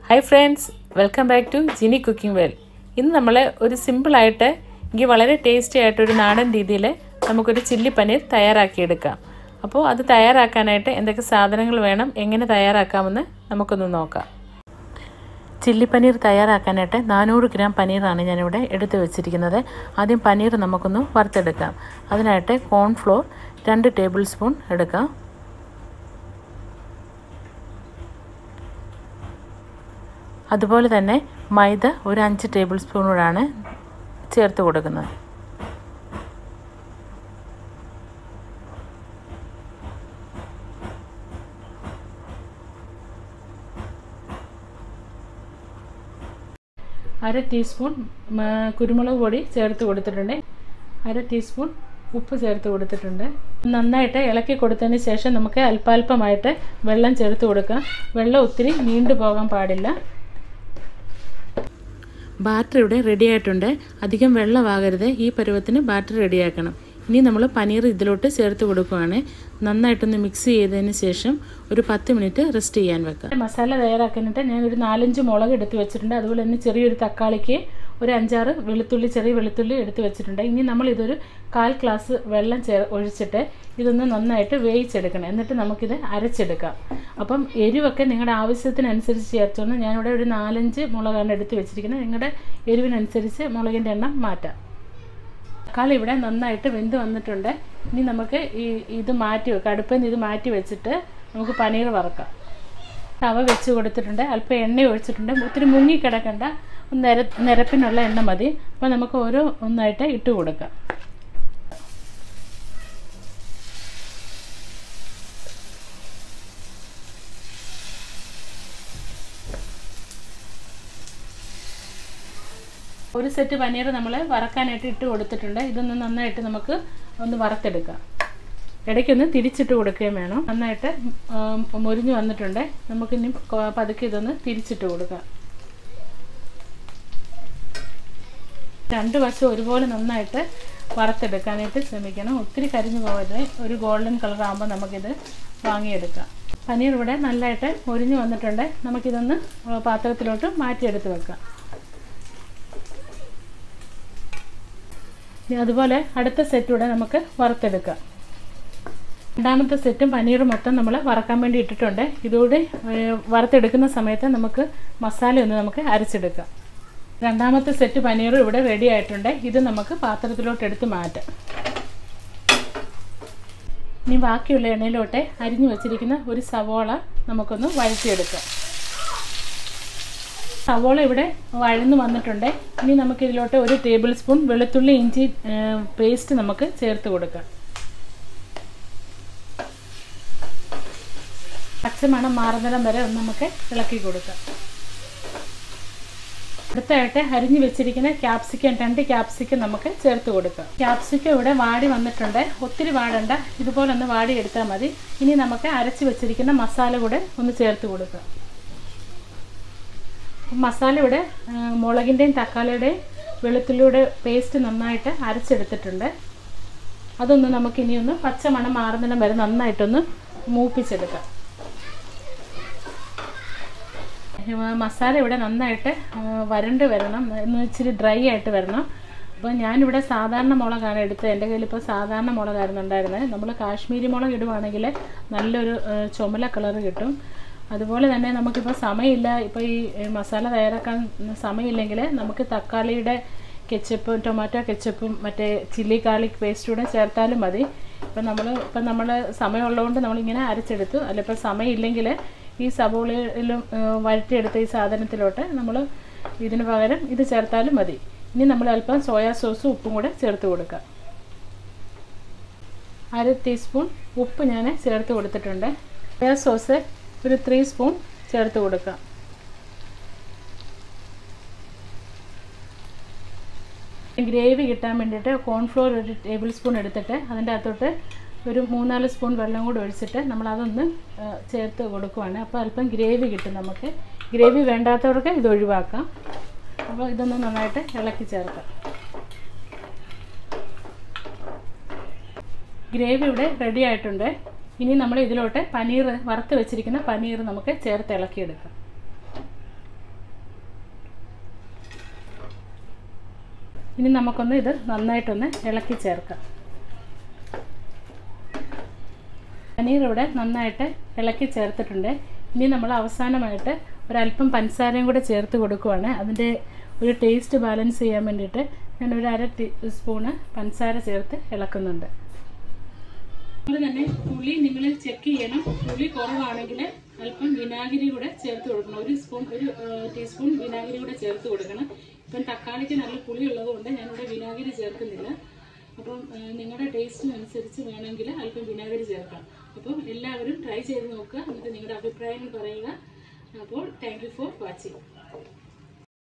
hi friends welcome back to Jini cooking well ഇന്ന് നമ്മൾ ഒരു സിമ്പിളായിട്ട് എനിക്ക് വളരെ ടേസ്റ്റി ആയിട്ട് ഒരു നാടൻ രീതിയിൽ നമുക്കൊരു ചില്ലി പനീർ തയ്യാറാക്കിയെടുക്കാം അപ്പോൾ അത് തയ്യാറാക്കാനായിട്ട് എന്തൊക്കെ സാധനങ്ങൾ വേണം എങ്ങനെ തയ്യാറാക്കാമെന്ന് നമുക്കൊന്ന് നോക്കാം ചില്ലി പനീർ തയ്യാറാക്കാനായിട്ട് നാനൂറ് ഗ്രാം പനീറാണ് ഞാനിവിടെ എടുത്തു വെച്ചിരിക്കുന്നത് ആദ്യം പനീർ നമുക്കൊന്ന് വറുത്തെടുക്കാം അതിനായിട്ട് കോൺഫ്ലോർ രണ്ട് ടേബിൾ സ്പൂൺ എടുക്കാം അതുപോലെ തന്നെ മൈദ ഒരു അഞ്ച് ടേബിൾ സ്പൂണോടാണ് ചേർത്ത് കൊടുക്കുന്നത് അര ടീസ്പൂൺ കുരുമുളക് പൊടി ചേർത്ത് കൊടുത്തിട്ടുണ്ട് അര ടീസ്പൂൺ ഉപ്പ് ചേർത്ത് കൊടുത്തിട്ടുണ്ട് നന്നായിട്ട് ഇളക്കി കൊടുത്തതിന് ശേഷം നമുക്ക് അല്പാൽപമായിട്ട് വെള്ളം ചേർത്ത് കൊടുക്കാം വെള്ളം ഒത്തിരി നീണ്ടു പോകാൻ പാടില്ല ബാറ്റർ ഇവിടെ റെഡി ആയിട്ടുണ്ട് അധികം വെള്ളമാകരുത് ഈ പരുവത്തിന് ബാറ്റർ റെഡിയാക്കണം ഇനി നമ്മൾ പനീർ ഇതിലോട്ട് ചേർത്ത് കൊടുക്കുകയാണ് നന്നായിട്ടൊന്ന് മിക്സ് ചെയ്തതിന് ശേഷം ഒരു പത്ത് മിനിറ്റ് റെസ്റ്റ് ചെയ്യാൻ വെക്കാം മസാല തയ്യാറാക്കാനായിട്ട് ഞാൻ ഒരു നാലഞ്ച് മുളക് എടുത്ത് വെച്ചിട്ടുണ്ട് അതുപോലെ തന്നെ ചെറിയൊരു തക്കാളിക്ക് ഒരു അഞ്ചാറ് വെളുത്തുള്ളി ചെറിയ വെളുത്തുള്ളി എടുത്ത് വെച്ചിട്ടുണ്ട് ഇനി നമ്മൾ ഇതൊരു കാൽ ഗ്ലാസ് വെള്ളം ചേ ഒഴിച്ചിട്ട് ഇതൊന്ന് നന്നായിട്ട് വേവിച്ചെടുക്കണം എന്നിട്ട് നമുക്കിത് അരച്ചെടുക്കാം അപ്പം എരിവൊക്കെ നിങ്ങളുടെ ആവശ്യത്തിനനുസരിച്ച് ചേർത്തോന്ന് ഞാനിവിടെ ഒരു നാലഞ്ച് മുളകാണ് എടുത്ത് വെച്ചിരിക്കുന്നത് നിങ്ങളുടെ എരിവിനനുസരിച്ച് മുളകിൻ്റെ എണ്ണം മാറ്റാം തക്കാളി ഇവിടെ നന്നായിട്ട് വെന്ത് വന്നിട്ടുണ്ട് ഇനി നമുക്ക് ഈ ഇത് മാറ്റി വെക്കാം അടുപ്പിൽ നിന്ന് ഇത് മാറ്റി വെച്ചിട്ട് നമുക്ക് പനീർ വറക്കാം തവ വെച്ച് കൊടുത്തിട്ടുണ്ട് അല്പം എണ്ണ ഒഴിച്ചിട്ടുണ്ട് ഒത്തിരി മുങ്ങി കിടക്കണ്ട നിര നിരപ്പിനുള്ള എണ്ണ മതി അപ്പോൾ നമുക്ക് ഓരോ ഒന്നായിട്ട് ഇട്ട് കൊടുക്കാം ഒരു സെറ്റ് പനീർ നമ്മൾ വറക്കാനായിട്ട് ഇട്ട് കൊടുത്തിട്ടുണ്ട് ഇതൊന്ന് നന്നായിട്ട് നമുക്ക് ഒന്ന് വറുത്തെടുക്കാം ഇടയ്ക്കൊന്ന് തിരിച്ചിട്ട് കൊടുക്കുകയും വേണം നന്നായിട്ട് മൊരിഞ്ഞ് വന്നിട്ടുണ്ട് നമുക്കിനി പതുക്കെ ഇതൊന്ന് തിരിച്ചിട്ട് കൊടുക്കാം രണ്ട് വശം ഒരുപോലെ നന്നായിട്ട് വറുത്തെടുക്കാനായിട്ട് ശ്രമിക്കണം ഒത്തിരി കരിഞ്ഞു പോകരുത് ഒരു ഗോൾഡൻ കളർ ആകുമ്പോൾ നമുക്കിത് വാങ്ങിയെടുക്കാം പനീർ ഇവിടെ നല്ലതായിട്ട് മൊരിഞ്ഞ് വന്നിട്ടുണ്ട് നമുക്കിതൊന്ന് പാത്രത്തിലോട്ട് മാറ്റിയെടുത്ത് വെക്കാം അതുപോലെ അടുത്ത സെറ്റ് കൂടെ നമുക്ക് വറുത്തെടുക്കാം രണ്ടാമത്തെ സെറ്റും പനീർ മൊത്തം നമ്മൾ വറക്കാൻ വേണ്ടി ഇട്ടിട്ടുണ്ട് ഇതുകൂടി വറുത്തെടുക്കുന്ന സമയത്ത് നമുക്ക് മസാല ഒന്ന് നമുക്ക് അരച്ചെടുക്കാം രണ്ടാമത്തെ സെറ്റ് പനീർ ഇവിടെ റെഡി ആയിട്ടുണ്ട് ഇത് നമുക്ക് പാത്രത്തിലോട്ട് എടുത്ത് മാറ്റാം ഇനി ബാക്കിയുള്ള എണ്ണയിലോട്ട് അരിഞ്ഞു വെച്ചിരിക്കുന്ന ഒരു സവോള നമുക്കൊന്ന് വഴറ്റിയെടുക്കാം സവോള ഇവിടെ വഴന്നു വന്നിട്ടുണ്ട് ഇനി നമുക്ക് ഇതിലോട്ട് ഒരു ടേബിൾ സ്പൂൺ വെളുത്തുള്ളി ഇഞ്ചി പേസ്റ്റ് നമുക്ക് ചേർത്ത് കൊടുക്കാം പച്ചമണം മാറുന്നിടം വരെ ഒന്ന് നമുക്ക് ഇളക്കി കൊടുക്കാം അടുത്തായിട്ട് അരിഞ്ഞു വെച്ചിരിക്കുന്ന ക്യാപ്സിക്കം രണ്ട് ക്യാപ്സിക്കം നമുക്ക് ചേർത്ത് കൊടുക്കാം ക്യാപ്സിക്കം ഇവിടെ വാടി വന്നിട്ടുണ്ട് ഒത്തിരി വാടണ്ട ഇതുപോലെ ഒന്ന് വാടി എടുത്താൽ മതി ഇനി നമുക്ക് അരച്ച് വെച്ചിരിക്കുന്ന മസാല കൂടെ ഒന്ന് ചേർത്ത് കൊടുക്കാം മസാല ഇവിടെ മുളകിൻ്റെയും തക്കാളിയുടെയും വെളുത്തുള്ളിയുടെ പേസ്റ്റ് നന്നായിട്ട് അരച്ചെടുത്തിട്ടുണ്ട് അതൊന്ന് നമുക്ക് ഇനിയൊന്ന് പച്ചമണം മാറുന്നിടം വരെ നന്നായിട്ടൊന്ന് മൂപ്പിച്ചെടുക്കാം മസാല ഇവിടെ നന്നായിട്ട് വരണ്ട് വരണം എന്ന് ഇച്ചിരി ഡ്രൈ ആയിട്ട് വരണം അപ്പോൾ ഞാനിവിടെ സാധാരണ മുളകാണ് എടുത്തത് എൻ്റെ കയ്യിൽ ഇപ്പോൾ സാധാരണ മുളകായിരുന്നു ഉണ്ടായിരുന്നത് നമ്മൾ കാശ്മീരി മുളക് ഇടുവാണെങ്കിൽ നല്ലൊരു ചുമല കളർ കിട്ടും അതുപോലെ തന്നെ നമുക്കിപ്പോൾ സമയമില്ല ഇപ്പോൾ ഈ മസാല തയ്യാറാക്കാൻ സമയമില്ലെങ്കിൽ നമുക്ക് തക്കാളിയുടെ കെച്ചപ്പും ടൊമാറ്റോ കെച്ചപ്പും മറ്റേ ചില്ലി ഗാർലിക് പേസ്റ്റൂടെ ചേർത്താലും മതി ഇപ്പം നമ്മൾ ഇപ്പം നമ്മൾ സമയമുള്ളതുകൊണ്ട് നമ്മളിങ്ങനെ അരച്ചെടുത്തു അല്ല ഇപ്പം സമയമില്ലെങ്കിൽ ഈ സബോളയിലും വഴറ്റിയെടുത്ത ഈ സാധനത്തിലോട്ട് നമ്മൾ ഇതിന് പകരം ഇത് ചേർത്താലും മതി ഇനി നമ്മൾ അല്പം സോയാ സോസും ഉപ്പും കൂടെ ചേർത്ത് കൊടുക്കാം അര ടീസ്പൂൺ ഉപ്പ് ഞാൻ ചേർത്ത് കൊടുത്തിട്ടുണ്ട് സോയാ സോസ് ഒരു ത്രീ സ്പൂൺ ചേർത്ത് കൊടുക്കാം ഗ്രേവി കിട്ടാൻ വേണ്ടിയിട്ട് കോൺഫ്ലോർ ഒരു ടേബിൾ സ്പൂൺ എടുത്തിട്ട് അതിൻ്റെ അകത്തോട്ട് ഒരു മൂന്നാല് സ്പൂൺ വെള്ളം കൂടി ഒഴിച്ചിട്ട് നമ്മൾ അതൊന്ന് ചേർത്ത് കൊടുക്കുവാണ് അപ്പോൾ അല്പം ഗ്രേവി കിട്ടും നമുക്ക് ഗ്രേവി വേണ്ടാത്തവർക്ക് ഇത് ഒഴിവാക്കാം അപ്പോൾ ഇതൊന്ന് നന്നായിട്ട് ഇളക്കി ചേർക്കാം ഗ്രേവി ഇവിടെ റെഡി ആയിട്ടുണ്ട് ഇനി നമ്മൾ ഇതിലോട്ട് പനീർ വറുത്ത് വെച്ചിരിക്കുന്ന പനീർ നമുക്ക് ചേർത്ത് ഇളക്കിയെടുക്കാം ഇനി നമുക്കൊന്ന് ഇത് നന്നായിട്ടൊന്ന് ഇളക്കി ചേർക്കാം പനീർ ഇവിടെ നന്നായിട്ട് ഇളക്കി ചേർത്തിട്ടുണ്ട് ഇനി നമ്മൾ അവസാനമായിട്ട് ഒരല്പം പഞ്ചസാരയും കൂടെ ചേർത്ത് കൊടുക്കുവാണ് അതിൻ്റെ ഒരു ടേസ്റ്റ് ബാലൻസ് ചെയ്യാൻ വേണ്ടിയിട്ട് ഞാൻ ഒരു അര ടീ സ്പൂണ് പഞ്ചസാര ചേർത്ത് ഇളക്കുന്നുണ്ട് അതുപോലെ തന്നെ പുളി നിങ്ങൾ ചെക്ക് ചെയ്യണം പുളി കുറവാണെങ്കിൽ അല്പം വിനാഗിരി കൂടെ ചേർത്ത് കൊടുക്കണം ഒരു സ്പൂൺ ഒരു ടീസ്പൂൺ വിനാഗിരി കൂടെ ചേർത്ത് കൊടുക്കണം ഇപ്പം തക്കാളിക്ക് നല്ല പുളി ഉള്ളതുകൊണ്ട് ഞാനിവിടെ വിനാഗിരി ചേർക്കുന്നില്ല അപ്പം ആ, നിങ്ങളുടെ ടേസ്റ്റിനനുസരിച്ച് വേണമെങ്കിൽ അല്പം വിനാഗിരി ചേർക്കാം അപ്പം എല്ലാവരും ട്രൈ ചെയ്ത് നോക്കുക എന്നിട്ട് നിങ്ങളുടെ അഭിപ്രായങ്ങൾ പറയുക അപ്പോൾ താങ്ക് യു ഫോർ വാച്ചിങ്